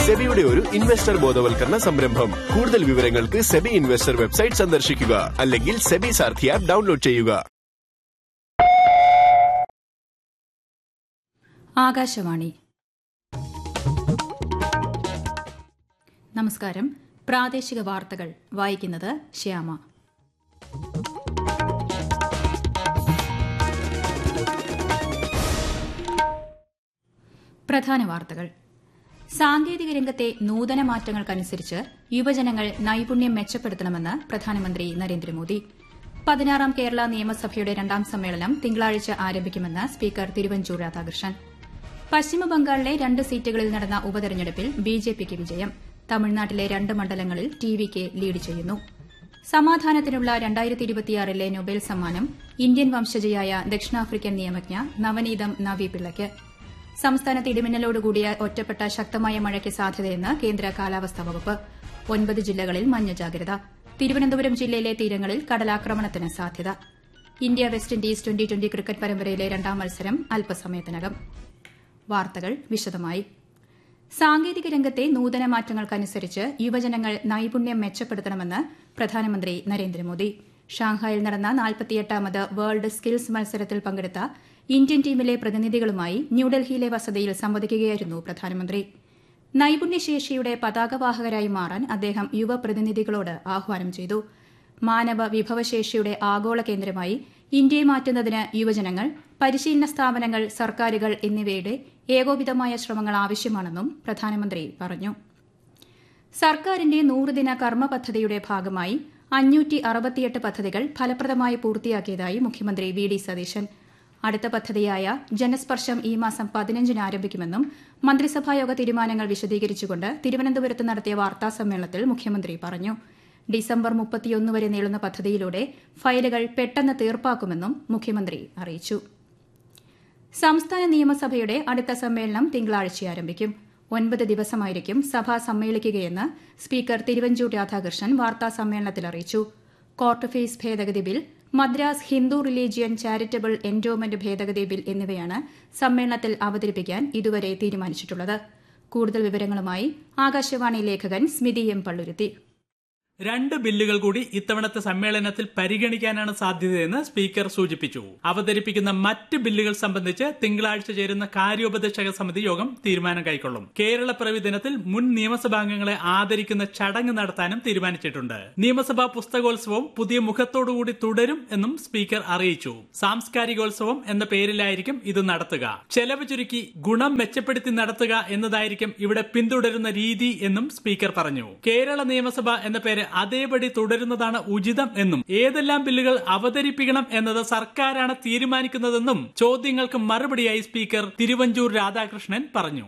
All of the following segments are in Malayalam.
സെബിയുടെ ഒരു ഇൻവെസ്റ്റർ ബോധവൽക്കരണ സംരംഭം കൂടുതൽ വിവരങ്ങൾക്ക് സെബി ഇൻവെസ്റ്റർ വെബ്സൈറ്റ് സന്ദർശിക്കുക അല്ലെങ്കിൽ സെബി സാർഥി ആപ്പ് ഡൗൺലോഡ് ചെയ്യുക ആകാശവാണി നമസ്കാരം പ്രാദേശിക വാർത്തകൾ വായിക്കുന്നത് ശ്യാമ പ്രധാന വാർത്തകൾ സാങ്കേതിക രംഗത്തെ നൂതന മാറ്റങ്ങൾക്കനുസരിച്ച് യുവജനങ്ങൾ നൈപുണ്യം മെച്ചപ്പെടുത്തണമെന്ന് പ്രധാനമന്ത്രി നരേന്ദ്രമോദി പതിനാറാം കേരള നിയമസഭയുടെ രണ്ടാം സമ്മേളനം തിങ്കളാഴ്ച ആരംഭിക്കുമെന്ന് സ്പീക്കർ തിരുവഞ്ചൂർ രാധാകൃഷ്ണൻ പശ്ചിമബംഗാളിലെ രണ്ട് സീറ്റുകളിൽ നടന്ന ഉപതെരഞ്ഞെടുപ്പിൽ ബിജെപിക്ക് വിജയം തമിഴ്നാട്ടിലെ രണ്ട് മണ്ഡലങ്ങളിൽ ടിവിക്ക് ലീഡ് ചെയ്യുന്നു സമാധാനത്തിനുള്ള രണ്ടായിരത്തി ഇരുപത്തിയാറിലെ നൊബേൽ സമ്മാനം ഇന്ത്യൻ വംശജയായ ദക്ഷിണാഫ്രിക്കൻ നിയമജ്ഞ നവനീതം നവി പിള്ളയ്ക്ക് സംസ്ഥാനത്ത് ഇടിമിന്നലോടുകൂടിയ ഒറ്റപ്പെട്ട ശക്തമായ മഴയ്ക്ക് സാധ്യതയെന്ന് കേന്ദ്ര കാലാവസ്ഥാ വകുപ്പ് ഒൻപത് ജില്ലകളിൽ മഞ്ഞ ജാഗ്രത തിരുവനന്തപുരം ജില്ലയിലെ തീരങ്ങളിൽ കടലാക്രമണത്തിന് സാധ്യത India West Indies twenty twenty cricket പരമ്പരയിലെ രണ്ടാം മത്സരം അല്പസമയത്തിനകം വാർത്തകൾ വിശദമായി സാങ്കേതിക രംഗത്തെ നൂതന മാറ്റങ്ങൾക്കനുസരിച്ച് യുവജനങ്ങൾ നൈപുണ്യം മെച്ചപ്പെടുത്തണമെന്ന് പ്രധാനമന്ത്രി നരേന്ദ്രമോദി ഷാങ്ഹായിൽ നടന്ന നാൽപ്പത്തിയെട്ടാമത് വേൾഡ് സ്കിൽസ് മത്സരത്തിൽ പങ്കെടുത്ത ഇന്ത്യൻ ടീമിലെ പ്രതിനിധികളുമായി ന്യൂഡൽഹിയിലെ വസതിയിൽ സംവദിക്കുകയായിരുന്നു പ്രധാനമന്ത്രി നൈപുണ്യശേഷിയുടെ പതാകവാഹകരായി മാറാൻ അദ്ദേഹം യുവപ്രതിനിധികളോട് ആഹ്വാനം ചെയ്തു മാനവ വിഭവശേഷിയുടെ ആഗോള കേന്ദ്രമായി ഇന്ത്യയെ മാറ്റുന്നതിന് യുവജനങ്ങൾ പരിശീലന സ്ഥാപനങ്ങൾ സർക്കാരുകൾ എന്നിവയുടെ ഏകോപിതമായ ശ്രമങ്ങൾ ആവശ്യമാണെന്നും പ്രധാനമന്ത്രി പറഞ്ഞു സർക്കാരിന്റെ നൂറുദിന കർമ്മ പദ്ധതിയുടെ ഭാഗമായി അഞ്ഞൂറ്റി അറുപത്തിയെട്ട് പദ്ധതികൾ ഫലപ്രദമായി പൂർത്തിയാക്കിയതായി മുഖ്യമന്ത്രി വി ഡി സതീശൻ അടുത്ത പദ്ധതിയായ ജനസ്പർശം ഈ മാസം പതിനഞ്ചിന് ആരംഭിക്കുമെന്നും മന്ത്രിസഭായോഗ തീരുമാനങ്ങൾ വിശദീകരിച്ചുകൊണ്ട് തിരുവനന്തപുരത്ത് നടത്തിയ വാർത്താ സമ്മേളനത്തിൽ മുഖ്യമന്ത്രി പറഞ്ഞു ഡിസംബർ മുപ്പത്തിയൊന്ന് വരെ നീളുന്ന പദ്ധതിയിലൂടെ ഫയലുകൾ പെട്ടെന്ന് തീർപ്പാക്കുമെന്നും മുഖ്യമന്ത്രി അറിയിച്ചു സംസ്ഥാന നിയമസഭയുടെ അടുത്ത സമ്മേളനം തിങ്കളാഴ്ച ആരംഭിക്കും ഒൻപത് ദിവസമായിരിക്കും സഭ സമ്മേളിക്കുകയെന്ന് സ്പീക്കർ തിരുവഞ്ചൂർ രാധാകൃഷ്ണൻ വാർത്താ സമ്മേളനത്തിൽ അറിയിച്ചു കോർട്ട് ഫീസ് ഭേദഗതി bill Madras Hindu religion charitable endowment ഭേദഗതി ബിൽ എന്നിവയാണ് സമ്മേളനത്തിൽ അവതരിപ്പിക്കാൻ ഇതുവരെ തീരുമാനിച്ചിട്ടുള്ളത് കൂടുതൽ വിവരങ്ങളുമായി ആകാശവാണി ലേഖകൻ സ്മിതി എം പള്ളുരുത്തി രണ്ട് ബില്ലുകൾ കൂടി ഇത്തവണത്തെ സമ്മേളനത്തിൽ പരിഗണിക്കാനാണ് സാധ്യതയെന്ന് സ്പീക്കർ സൂചിപ്പിച്ചു അവതരിപ്പിക്കുന്ന മറ്റ് ബില്ലുകൾ സംബന്ധിച്ച് തിങ്കളാഴ്ച ചേരുന്ന കാര്യോപദേശക സമിതി യോഗം തീരുമാനം കൈക്കൊള്ളും കേരള പിറവി ദിനത്തിൽ മുൻ നിയമസഭാംഗങ്ങളെ ആദരിക്കുന്ന ചടങ്ങ് നടത്താനും തീരുമാനിച്ചിട്ടുണ്ട് നിയമസഭാ പുസ്തകോത്സവം പുതിയ മുഖത്തോടുകൂടി തുടരും എന്നും സ്പീക്കർ അറിയിച്ചു സാംസ്കാരികോത്സവം എന്ന പേരിലായിരിക്കും ഇത് നടത്തുക ചെലവ് ചുരുക്കി ഗുണം മെച്ചപ്പെടുത്തി നടത്തുക എന്നതായിരിക്കും ഇവിടെ പിന്തുടരുന്ന രീതി എന്നും സ്പീക്കർ പറഞ്ഞു കേരള നിയമസഭ എന്ന പേര് അതേപടി തുടരുന്നതാണ് ഉചിതം എന്നും ഏതെല്ലാം ബില്ലുകൾ അവതരിപ്പിക്കണം എന്നത് സർക്കാരാണ് തീരുമാനിക്കുന്നതെന്നും ചോദ്യങ്ങൾക്ക് മറുപടിയായി സ്പീക്കർ തിരുവഞ്ചൂർ രാധാകൃഷ്ണൻ പറഞ്ഞു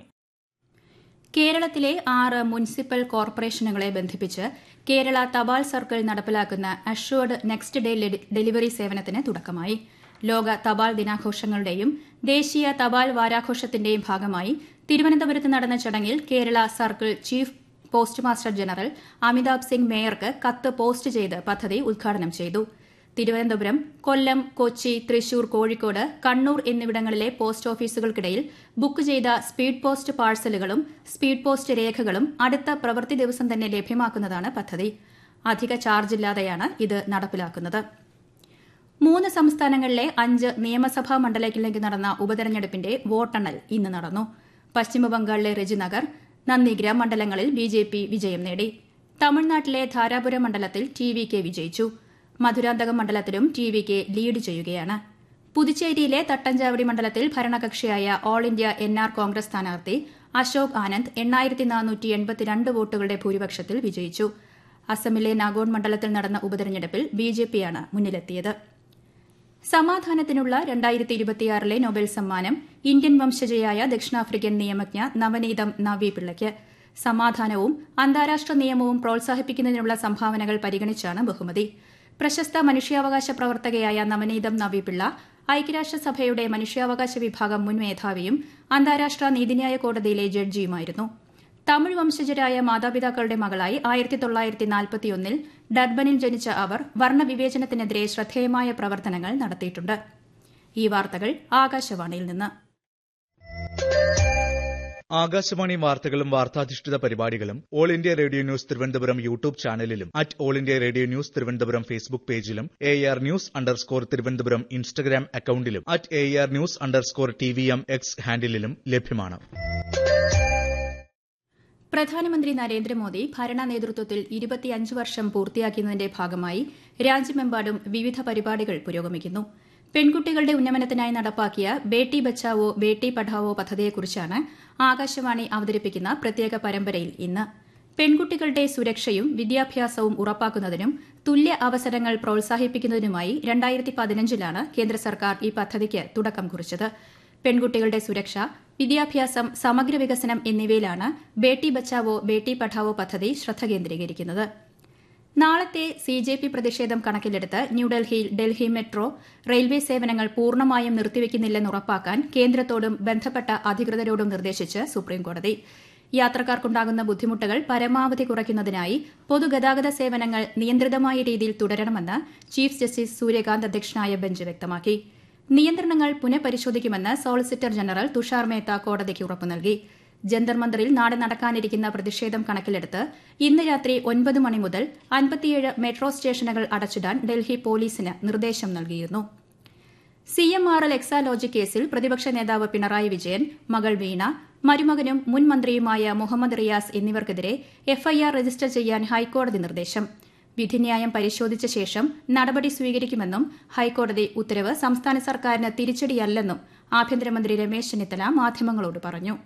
കേരളത്തിലെ ആറ് മുനിസിപ്പൽ കോർപ്പറേഷനുകളെ ബന്ധിപ്പിച്ച് കേരള തപാൽ സർക്കിൾ നടപ്പിലാക്കുന്ന അഷ്വേർഡ് നെക്സ്റ്റ് ഡേ ഡെലിവറി സേവനത്തിന് തുടക്കമായി ലോക തപാൽ ദിനാഘോഷങ്ങളുടെയും ദേശീയ തപാൽ വാരാഘോഷത്തിന്റെയും ഭാഗമായി തിരുവനന്തപുരത്ത് നടന്ന ചടങ്ങിൽ Kerala circle chief post master general Amitabh Singh മേയർക്ക് കത്ത് പോസ്റ്റ് ചെയ്ത് പദ്ധതി ഉദ്ഘാടനം ചെയ്തു തിരുവനന്തപുരം കൊല്ലം കൊച്ചി തൃശൂർ കോഴിക്കോട് കണ്ണൂർ എന്നിവിടങ്ങളിലെ പോസ്റ്റ് ഓഫീസുകൾക്കിടയിൽ ബുക്ക് ചെയ്ത സ്പീഡ് പോസ്റ്റ് പാഴ്സലുകളും സ്പീഡ് പോസ്റ്റ് രേഖകളും അടുത്ത പ്രവൃത്തി ദിവസം തന്നെ ലഭ്യമാക്കുന്നതാണ് പദ്ധതി അധിക ചാർജില്ലാതെയാണ് ഇത് നടപ്പിലാക്കുന്നത് മൂന്ന് സംസ്ഥാനങ്ങളിലെ അഞ്ച് നിയമസഭാ മണ്ഡലങ്ങളിലേക്ക് നടന്ന ഉപതെരഞ്ഞെടുപ്പിന്റെ വോട്ടെണ്ണൽ ഇന്ന് നടന്നു പശ്ചിമബംഗാളിലെ രജിനഗർ നന്ദിഗ്രാം മണ്ഡലങ്ങളിൽ ബി ജെ പി വിജയം നേടി തമിഴ്നാട്ടിലെ ധാരാപുരം മണ്ഡലത്തിൽ ടി വി കെ വിജയിച്ചു മധുരാന്തകം മണ്ഡലത്തിലും ടി വി കെ ലീഡ് ചെയ്യുകയാണ് പുതുച്ചേരിയിലെ തട്ടഞ്ചാവടി മണ്ഡലത്തിൽ ഭരണകക്ഷിയായ All India N R Congress സ്ഥാനാർത്ഥി അശോക് ആനന്ദ് എണ്ണായിരത്തി നാനൂറ്റി എൺപത്തിരണ്ട് വോട്ടുകളുടെ ഭൂരിപക്ഷത്തിൽ വിജയിച്ചു അസമിലെ നാഗോൺ മണ്ഡലത്തിൽ നടന്ന ഉപതെരഞ്ഞെടുപ്പിൽ ബി ജെ പിയാണ് മുന്നിലെത്തിയത് സമാധാനത്തിനുള്ള രണ്ടായിരത്തി ഇരുപത്തിയാറിലെ നൊബേൽ സമ്മാനം ഇന്ത്യൻ വംശജയായ ദക്ഷിണാഫ്രിക്കൻ നിയമജ്ഞ നവനീതം നവി പിള്ളയ്ക്ക് സമാധാനവും അന്താരാഷ്ട്ര നിയമവും പ്രോത്സാഹിപ്പിക്കുന്നതിനുള്ള സംഭാവനകൾ പരിഗണിച്ചാണ് ബഹുമതി പ്രശസ്ത മനുഷ്യാവകാശ പ്രവർത്തകയായ നവനീതം നവി പിള്ള ഐക്യരാഷ്ട്രസഭയുടെ മനുഷ്യാവകാശ വിഭാഗം മുൻ മേധാവിയും അന്താരാഷ്ട്ര നീതിന്യായ കോടതിയിലെ ജഡ്ജിയുമായിരുന്നു തമിഴ് വംശജരായ മാതാപിതാക്കളുടെ മകളായി ആയിരത്തി തൊള്ളായിരത്തി നാൽപ്പത്തിയൊന്നിൽ ഡർബനിൽ ജനിച്ച അവർ വർണ്ണവിവേചനത്തിനെതിരെ ശ്രദ്ധേയമായ പ്രവർത്തനങ്ങൾ നടത്തിയിട്ടുണ്ട് ഈ വാർത്തകൾ ആകാശവാണിയിൽ നിന്ന് ആകാശവാണി വാർത്തകളും വാർത്താധിഷ്ഠിത പരിപാടികളും All India Radio news Thiruvananthapuram YouTube ചാനലിലും at All India Radio news Thiruvananthapuram Facebook പേജിലും A R news underscore Thiruvananthapuram Instagram അക്കൌണ്ടിലും at A R news underscore T V M X ഹാൻഡിലും ലഭ്യമാണ് പ്രധാനമന്ത്രി നരേന്ദ്രമോദി ഭരണ നേതൃത്വത്തിൽ ഇരുപത്തിയഞ്ച് വർഷം പൂർത്തിയാക്കുന്നതിന്റെ ഭാഗമായി രാജ്യമെമ്പാടും വിവിധ പരിപാടികൾ പുരോഗമിക്കുന്നു പെൺകുട്ടികളുടെ ഉന്നമനത്തിനായി നടപ്പാക്കിയ ബേട്ടി ബച്ചാവോ ബേട്ടി പഠാവോ പദ്ധതിയെക്കുറിച്ചാണ് ആകാശവാണി അവതരിപ്പിക്കുന്ന പ്രത്യേക പരമ്പരയിൽ ഇന്ന് പെൺകുട്ടികളുടെ സുരക്ഷയും വിദ്യാഭ്യാസവും ഉറപ്പാക്കുന്നതിനും തുല്യ അവസരങ്ങൾ പ്രോത്സാഹിപ്പിക്കുന്നതിനുമായി രണ്ടായിരത്തി പതിനഞ്ചിലാണ് കേന്ദ്ര സർക്കാർ ഈ പദ്ധതിക്ക് തുടക്കം കുറിച്ചത് പെൺകുട്ടികളുടെ സുരക്ഷ വിദ്യാഭ്യാസം സമഗ്ര വികസനം എന്നിവയിലാണ് ബേട്ടി ബച്ചാവോ ബേട്ടി പഠാവോ പദ്ധതി ശ്രദ്ധ കേന്ദ്രീകരിക്കുന്നത് നാളത്തെ സി ജെ പി പ്രതിഷേധം കണക്കിലെടുത്ത് ന്യൂഡൽഹിയിൽ ഡൽഹി മെട്രോ റെയിൽവേ സേവനങ്ങൾ പൂർണ്ണമായും നിർത്തിവെക്കുന്നില്ലെന്ന് ഉറപ്പാക്കാൻ കേന്ദ്രത്തോടും ബന്ധപ്പെട്ട അധികൃതരോടും നിർദ്ദേശിച്ച് സുപ്രീംകോടതി യാത്രക്കാർക്കുണ്ടാകുന്ന ബുദ്ധിമുട്ടുകൾ പരമാവധി കുറയ്ക്കുന്നതിനായി പൊതുഗതാഗത സേവനങ്ങൾ നിയന്ത്രിതമായ രീതിയിൽ തുടരണമെന്ന് ചീഫ് ജസ്റ്റിസ് സൂര്യകാന്ത് അധ്യക്ഷനായ ബെഞ്ച് വ്യക്തമാക്കി നിയന്ത്രണങ്ങൾ പുനഃപരിശോധിക്കുമെന്ന് സോളിസിറ്റർ ജനറൽ തുഷാർ മേത്ത കോടതിക്ക് ഉറപ്പു നൽകി ജന്തർ മന്ദറിൽ നാളെ നടക്കാനിരിക്കുന്ന പ്രതിഷേധം കണക്കിലെടുത്ത് ഇന്ന് രാത്രി ഒൻപത് മണി മുതൽ അൻപത്തിയേഴ് മെട്രോ സ്റ്റേഷനുകൾ അടച്ചിടാൻ ഡൽഹി പോലീസിന് നിർദ്ദേശം നൽകിയിരുന്നു C M R L Exalogic കേസിൽ പ്രതിപക്ഷ നേതാവ് പിണറായി വിജയൻ മകൾ വീണ മരുമകനും മുൻ മന്ത്രിയുമായ മുഹമ്മദ് റിയാസ് എന്നിവർക്കെതിരെ എഫ്ഐആർ രജിസ്റ്റർ ചെയ്യാൻ ഹൈക്കോടതി നിർദ്ദേശം വിധിന്യായം പരിശോധിച്ച ശേഷം നടപടി സ്വീകരിക്കുമെന്നും ഹൈക്കോടതി ഉത്തരവ് സംസ്ഥാന സർക്കാരിന് തിരിച്ചടിയല്ലെന്നും ആഭ്യന്തരമന്ത്രി രമേശ് ചെന്നിത്തല മാധ്യമങ്ങളോട് പറഞ്ഞു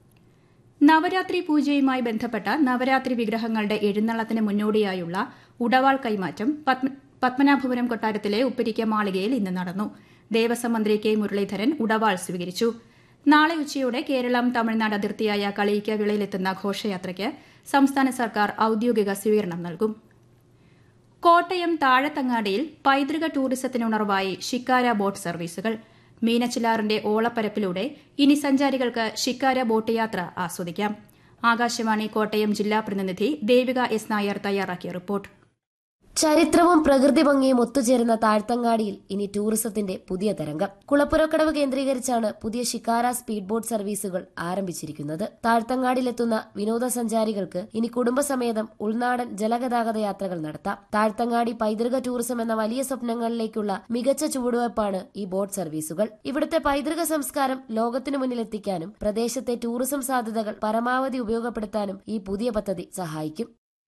നവരാത്രി പൂജയുമായി ബന്ധപ്പെട്ട നവരാത്രി വിഗ്രഹങ്ങളുടെ എഴുന്നള്ളത്തിന് മുന്നോടിയായുള്ള ഉടവാൾ കൈമാറ്റം പത്മനാഭപുരം കൊട്ടാരത്തിലെ ഉപ്പരിക്ക മാളികയിൽ ഇന്ന് നടന്നു ദേവസ്വം മന്ത്രി കെ മുരളീധരൻ ഉടവാൾ സ്വീകരിച്ചു നാളെ ഉച്ചയോടെ കേരളം തമിഴ്നാട് അതിർത്തിയായ കളിയിക്ക വിളയിലെത്തുന്ന ഘോഷയാത്രയ്ക്ക് സംസ്ഥാന സർക്കാർ ഔദ്യോഗിക സ്വീകരണം നൽകും കോട്ടയം താഴത്തങ്ങാടിയിൽ പൈതൃക ടൂറിസത്തിനുണർവായി ഷിക്കാര ബോട്ട് സർവീസുകൾ മീനച്ചിലാറിന്റെ ഓളപ്പരപ്പിലൂടെ ഇനി സഞ്ചാരികൾക്ക് ഷിക്കാര ബോട്ട് യാത്ര ആസ്വദിക്കാം ആകാശവാണി കോട്ടയം ജില്ലാ പ്രതിനിധി ദേവിക എസ് നായർ തയ്യാറാക്കിയ റിപ്പോർട്ട് ചരിത്രവും പ്രകൃതി ഭംഗിയും ഒത്തുചേരുന്ന താഴ്ത്തങ്ങാടിയിൽ ഇനി ടൂറിസത്തിന്റെ പുതിയ തരംഗം കുളപ്പുറക്കടവ് കേന്ദ്രീകരിച്ചാണ് പുതിയ ഷിക്കാര സ്പീഡ് ബോട്ട് സർവീസുകൾ ആരംഭിച്ചിരിക്കുന്നത് താഴ്ത്തങ്ങാടിയിലെത്തുന്ന വിനോദസഞ്ചാരികൾക്ക് ഇനി കുടുംബസമേതം ഉൾനാടൻ ജലഗതാഗത യാത്രകൾ നടത്താം താഴ്ത്തങ്ങാടി പൈതൃക ടൂറിസം എന്ന വലിയ സ്വപ്നങ്ങളിലേക്കുള്ള മികച്ച ചുവടുവയ്പ്പാണ് ഈ ബോട്ട് സർവീസുകൾ ഇവിടുത്തെ പൈതൃക സംസ്കാരം ലോകത്തിനു മുന്നിലെത്തിക്കാനും പ്രദേശത്തെ ടൂറിസം സാധ്യതകൾ പരമാവധി ഉപയോഗപ്പെടുത്താനും ഈ പുതിയ പദ്ധതി സഹായിക്കും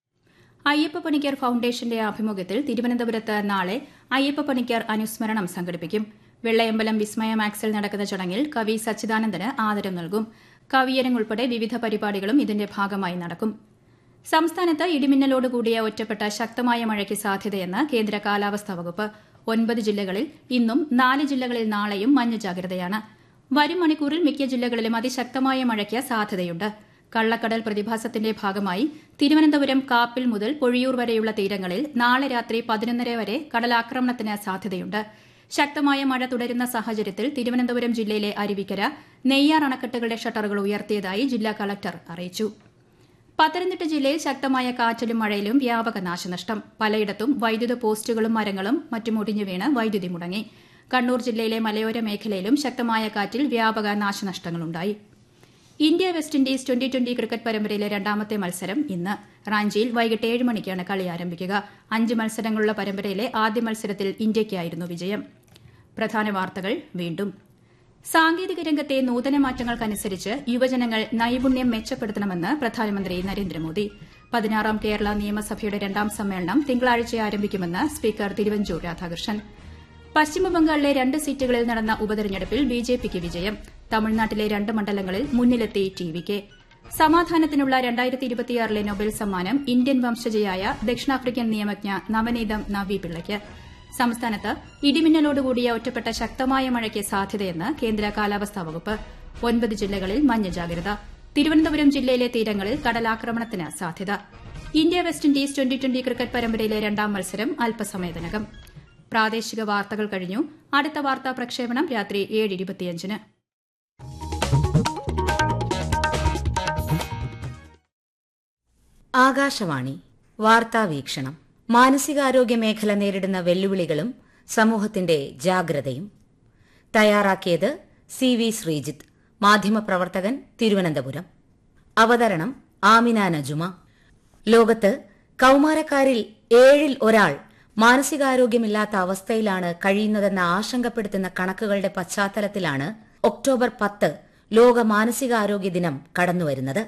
അയ്യപ്പ പണിക്കർ ഫൌണ്ടേഷന്റെ ആഭിമുഖ്യത്തിൽ തിരുവനന്തപുരത്ത് നാളെ അയ്യപ്പ പണിക്കർ അനുസ്മരണം സംഘടിപ്പിക്കും വെള്ളയമ്പലം വിസ്മയ മാക്സിൽ നടക്കുന്ന ചടങ്ങിൽ കവി സച്ചിദാനന്ദന് ആദരം നൽകും കവിയരങ് ഉൾപ്പെടെ വിവിധ പരിപാടികളും ഇതിന്റെ ഭാഗമായി നടക്കും സംസ്ഥാനത്ത് ഇടിമിന്നലോടുകൂടിയ ഒറ്റപ്പെട്ട ശക്തമായ മഴയ്ക്ക് സാധ്യതയെന്ന് കേന്ദ്ര കാലാവസ്ഥാ വകുപ്പ് ഒൻപത് ജില്ലകളിൽ ഇന്നും നാല് ജില്ലകളിൽ നാളെയും മഞ്ഞ ജാഗ്രതയാണ് വരും മണിക്കൂറിൽ മിക്ക ജില്ലകളിലും അതിശക്തമായ മഴയ്ക്ക് സാധ്യതയുണ്ട് കള്ളക്കടൽ പ്രതിഭാസത്തിന്റെ ഭാഗമായി തിരുവനന്തപുരം കാപ്പിൽ മുതൽ പൊഴിയൂർ വരെയുള്ള തീരങ്ങളിൽ നാളെ രാത്രി പതിനൊന്നര വരെ കടലാക്രമണത്തിന് സാധ്യതയുണ്ട് ശക്തമായ മഴ തുടരുന്ന സാഹചര്യത്തിൽ തിരുവനന്തപുരം ജില്ലയിലെ അരുവിക്കര നെയ്യാർ അണക്കെട്ടുകളുടെ ഷട്ടറുകൾ ഉയർത്തിയതായി ജില്ലാ കളക്ടർ അറിയിച്ചു പത്തനംതിട്ട ജില്ലയിൽ ശക്തമായ കാറ്റിലും മഴയിലും വ്യാപക നാശനഷ്ടം പലയിടത്തും വൈദ്യുത പോസ്റ്റുകളും മരങ്ങളും മറ്റും ഒടിഞ്ഞു വീണ് വൈദ്യുതി മുടങ്ങി കണ്ണൂർ ജില്ലയിലെ മലയോര മേഖലയിലും ശക്തമായ കാറ്റിൽ വ്യാപക നാശനഷ്ടങ്ങളുണ്ടായി India West Indies twenty twenty cricket പരമ്പരയിലെ രണ്ടാമത്തെ മത്സരം ഇന്ന് റാഞ്ചിയിൽ വൈകിട്ട് ഏഴ് മണിക്കാണ് കളി ആരംഭിക്കുക അഞ്ച് മത്സരങ്ങളുള്ള പരമ്പരയിലെ ആദ്യ മത്സരത്തിൽ ഇന്ത്യയ്ക്കായിരുന്നു വിജയം പ്രധാന വാർത്തകൾ വീണ്ടും സാങ്കേതിക രംഗത്തെ നൂതന മാറ്റങ്ങൾക്കനുസരിച്ച് യുവജനങ്ങൾ നൈപുണ്യം മെച്ചപ്പെടുത്തണമെന്ന് പ്രധാനമന്ത്രി നരേന്ദ്രമോദി പതിനാറാം കേരള നിയമസഭയുടെ രണ്ടാം സമ്മേളനം തിങ്കളാഴ്ച ആരംഭിക്കുമെന്ന് സ്പീക്കർ തിരുവഞ്ചൂർ രാധാകൃഷ്ണൻ പശ്ചിമബംഗാളിലെ രണ്ട് സീറ്റുകളിൽ നടന്ന ഉപതെരഞ്ഞെടുപ്പിൽ ബിജെപിക്ക് വിജയം തമിഴ്നാട്ടിലെ രണ്ട് മണ്ഡലങ്ങളിൽ മുന്നിലെത്തി ടി വി കെ സമാധാനത്തിനുള്ള രണ്ടായിരത്തി ഇരുപത്തിയാറിലെ നൊബേൽ സമ്മാനം ഇന്ത്യൻ വംശജയായ ദക്ഷിണാഫ്രിക്കൻ നിയമജ്ഞ നവനീതം നവി പിള്ളയ്ക്ക് സംസ്ഥാനത്ത് ഇടിമിന്നലോടുകൂടിയ ഒറ്റപ്പെട്ട ശക്തമായ മഴയ്ക്ക് സാധ്യതയെന്ന് കേന്ദ്ര കാലാവസ്ഥാ വകുപ്പ് ഒൻപത് ജില്ലകളിൽ മഞ്ഞ ജാഗ്രത തിരുവനന്തപുരം ജില്ലയിലെ തീരങ്ങളിൽ കടലാക്രമണത്തിന് സാധ്യത India West Indies twenty twenty cricket പരമ്പരയിലെ രണ്ടാം മത്സരം അല്പസമയത്തിനകം പ്രാദേശിക വാർത്തകൾ കഴിഞ്ഞു അടുത്ത വാർത്താ പ്രക്ഷേപണം രാത്രി ഏഴ് ഇരുപത്തിയഞ്ചിന് ആകാശവാണി വാർത്താവീക്ഷണം മാനസികാരോഗ്യ മേഖല നേരിടുന്ന വെല്ലുവിളികളും സമൂഹത്തിന്റെ ജാഗ്രതയും തയ്യാറാക്കിയത് സി വി ശ്രീജിത്ത് മാധ്യമപ്രവർത്തകൻ തിരുവനന്തപുരം അവതരണം ആമിന നജുമ ലോകത്ത് കൌമാരക്കാരിൽ ഏഴിൽ ഒരാൾ മാനസികാരോഗ്യമില്ലാത്ത അവസ്ഥയിലാണ് കഴിയുന്നതെന്ന ആശങ്കപ്പെടുത്തുന്ന കണക്കുകളുടെ പശ്ചാത്തലത്തിലാണ് ഒക്ടോബർ പത്ത് ലോക മാനസികാരോഗ്യ ദിനം കടന്നുവരുന്നത്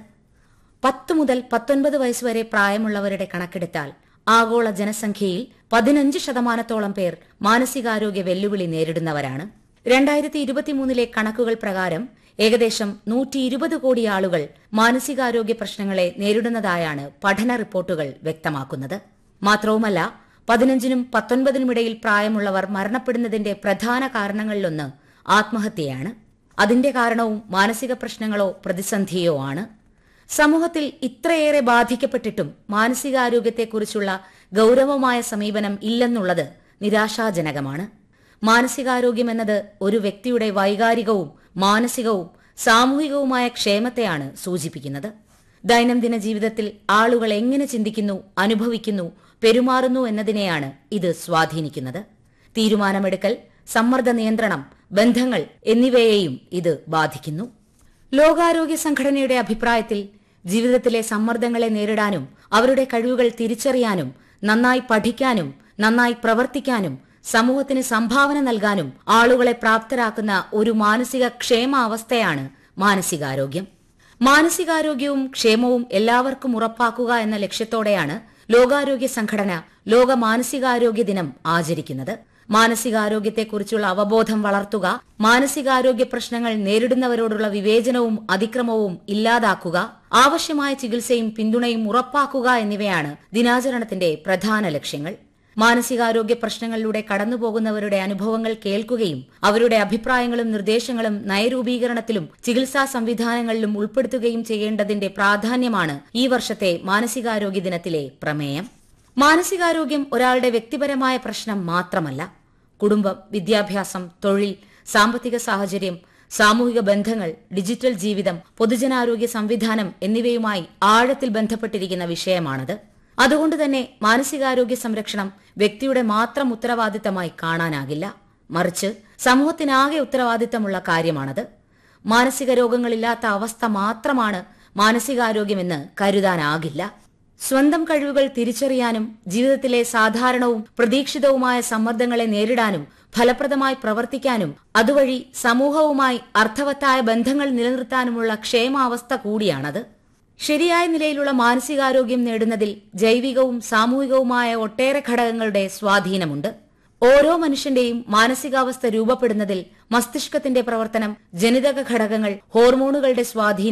പത്ത് മുതൽ പത്തൊൻപത് വയസ്സുവരെ പ്രായമുള്ളവരുടെ കണക്കെടുത്താൽ ആഗോള ജനസംഖ്യയിൽ പതിനഞ്ച് ശതമാനത്തോളം പേർ മാനസികാരോഗ്യ വെല്ലുവിളി നേരിടുന്നവരാണ് രണ്ടായിരത്തി ഇരുപത്തിമൂന്നിലെ കണക്കുകൾ പ്രകാരം ഏകദേശം നൂറ്റി ഇരുപത് കോടി ആളുകൾ മാനസികാരോഗ്യ പ്രശ്നങ്ങളെ നേരിടുന്നതായാണ് പഠന റിപ്പോർട്ടുകൾ വ്യക്തമാക്കുന്നത് മാത്രവുമല്ല പതിനഞ്ചിനും പത്തൊൻപതിനുമിടയിൽ പ്രായമുള്ളവർ മരണപ്പെടുന്നതിന്റെ പ്രധാന കാരണങ്ങളിലൊന്ന് ആത്മഹത്യയാണ് അതിന്റെ കാരണവും മാനസിക പ്രശ്നങ്ങളോ പ്രതിസന്ധിയോ ആണ് സമൂഹത്തിൽ ഇത്രയേറെ ബാധിക്കപ്പെട്ടിട്ടും മാനസികാരോഗ്യത്തെക്കുറിച്ചുള്ള ഗൌരവമായ സമീപനം ഇല്ലെന്നുള്ളത് നിരാശാജനകമാണ് മാനസികാരോഗ്യം എന്നത് ഒരു വ്യക്തിയുടെ വൈകാരികവും മാനസികവും സാമൂഹികവുമായ ക്ഷേമത്തെയാണ് സൂചിപ്പിക്കുന്നത് ദൈനംദിന ജീവിതത്തിൽ ആളുകൾ എങ്ങനെ ചിന്തിക്കുന്നു അനുഭവിക്കുന്നു പെരുമാറുന്നു എന്നതിനെയാണ് ഇത് സ്വാധീനിക്കുന്നത് തീരുമാനമെടുക്കൽ സമ്മർദ്ദ നിയന്ത്രണം ബന്ധങ്ങൾ എന്നിവയെയും ഇത് ബാധിക്കുന്നു ലോകാരോഗ്യ സംഘടനയുടെ അഭിപ്രായത്തിൽ ജീവിതത്തിലെ സമ്മർദ്ദങ്ങളെ നേരിടാനും അവരുടെ കഴിവുകൾ തിരിച്ചറിയാനും നന്നായി പഠിക്കാനും നന്നായി പ്രവർത്തിക്കാനും സമൂഹത്തിന് സംഭാവന നൽകാനും ആളുകളെ പ്രാപ്തരാക്കുന്ന ഒരു മാനസിക ക്ഷേമാവസ്ഥയാണ് മാനസികാരോഗ്യം മാനസികാരോഗ്യവും ക്ഷേമവും എല്ലാവർക്കും ഉറപ്പാക്കുക എന്ന ലക്ഷ്യത്തോടെയാണ് ലോകാരോഗ്യ സംഘടന ലോക മാനസികാരോഗ്യ ദിനം ആചരിക്കുന്നത് മാനസികാരോഗ്യത്തെക്കുറിച്ചുള്ള അവബോധം വളർത്തുക മാനസികാരോഗ്യ പ്രശ്നങ്ങൾ നേരിടുന്നവരോടുള്ള വിവേചനവും അതിക്രമവും ഇല്ലാതാക്കുക ആവശ്യമായ ചികിത്സയും പിന്തുണയും ഉറപ്പാക്കുക എന്നിവയാണ് ദിനാചരണത്തിന്റെ പ്രധാന ലക്ഷ്യങ്ങൾ മാനസികാരോഗ്യ പ്രശ്നങ്ങളിലൂടെ കടന്നുപോകുന്നവരുടെ അനുഭവങ്ങൾ കേൾക്കുകയും അവരുടെ അഭിപ്രായങ്ങളും നിർദ്ദേശങ്ങളും നയരൂപീകരണത്തിലും ചികിത്സാ സംവിധാനങ്ങളിലും ഉൾപ്പെടുത്തുകയും ചെയ്യേണ്ടതിന്റെ പ്രാധാന്യമാണ് ഈ വർഷത്തെ മാനസികാരോഗ്യ ദിനത്തിലെ പ്രമേയം മാനസികാരോഗ്യം ഒരാളുടെ വ്യക്തിപരമായ പ്രശ്നം മാത്രമല്ല കുടുംബം വിദ്യാഭ്യാസം തൊഴിൽ സാമ്പത്തിക സാഹചര്യം സാമൂഹിക ബന്ധങ്ങൾ ഡിജിറ്റൽ ജീവിതം പൊതുജനാരോഗ്യ സംവിധാനം എന്നിവയുമായി ആഴത്തിൽ ബന്ധപ്പെട്ടിരിക്കുന്ന വിഷയമാണത് അതുകൊണ്ട് തന്നെ മാനസികാരോഗ്യ സംരക്ഷണം വ്യക്തിയുടെ മാത്രം ഉത്തരവാദിത്തമായി കാണാനാകില്ല മറിച്ച് സമൂഹത്തിനാകെ ഉത്തരവാദിത്തമുള്ള കാര്യമാണത് മാനസിക രോഗങ്ങളില്ലാത്ത അവസ്ഥ മാത്രമാണ് മാനസികാരോഗ്യമെന്ന് കരുതാനാകില്ല സ്വന്തം കഴിവുകൾ തിരിച്ചറിയാനും ജീവിതത്തിലെ സാധാരണവും പ്രതീക്ഷിതവുമായ സമ്മർദ്ദങ്ങളെ നേരിടാനും ഫലപ്രദമായി പ്രവർത്തിക്കാനും അതുവഴി സമൂഹവുമായി അർത്ഥവത്തായ ബന്ധങ്ങൾ നിലനിർത്താനുമുള്ള ക്ഷേമാവസ്ഥ കൂടിയാണത് ശരിയായ നിലയിലുള്ള മാനസികാരോഗ്യം നേടുന്നതിൽ ജൈവികവും സാമൂഹികവുമായ ഒട്ടേറെ ഘടകങ്ങളുടെ സ്വാധീനമുണ്ട് ഓരോ മനുഷ്യന്റെയും മാനസികാവസ്ഥ രൂപപ്പെടുന്നതിൽ മസ്തിഷ്കത്തിന്റെ പ്രവർത്തനം ജനിതക ഘടകങ്ങൾ ഹോർമോണുകളുടെ സ്വാധീനം